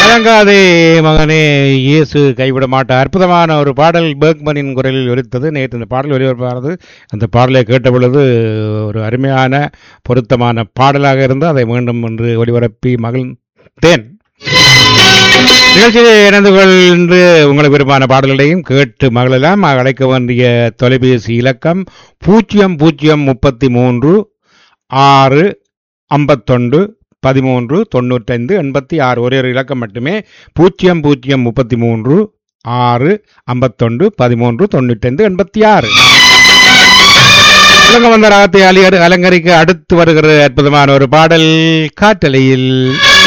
கலங்காதே மகனே இயேசு கைவிட மாட்டார் அற்புதமான ஒரு பாடல் பேர்க்மனின் குரலில் ஒலித்தது நேற்று இந்த பாடல் ஒலிபரப்பானது அந்த பாடலை கேட்ட பொழுது ஒரு அருமையான பொருத்தமான பாடலாக இருந்து அதை மீண்டும் என்று ஒலிபரப்பி மகிழ்ந்தேன் நிகழ்ச்சியை இணைந்து கொண்டு உங்களுக்கு விருப்பமான பாடல்களையும் கேட்டு மகளெல்லாம் அழைக்க வேண்டிய தொலைபேசி இலக்கம் பூஜ்ஜியம் பூஜ்ஜியம் முப்பத்தி மூன்று ஆறு ஐம்பத்தொண்டு பதிமூன்று தொண்ணூற்றைந்து எண்பத்தி ஆறு ஒரே ஒரு இலக்கம் மட்டுமே பூஜ்ஜியம் பூஜ்ஜியம் முப்பத்தி மூன்று ஆறு ஐம்பத்தொண்டு பதிமூன்று தொண்ணூற்றைந்து எண்பத்தி ஆறு உலக வந்த ராகத்தை அலி அலங்கரிக்க அடுத்து வருகிற அற்புதமான ஒரு பாடல் காற்றலையில்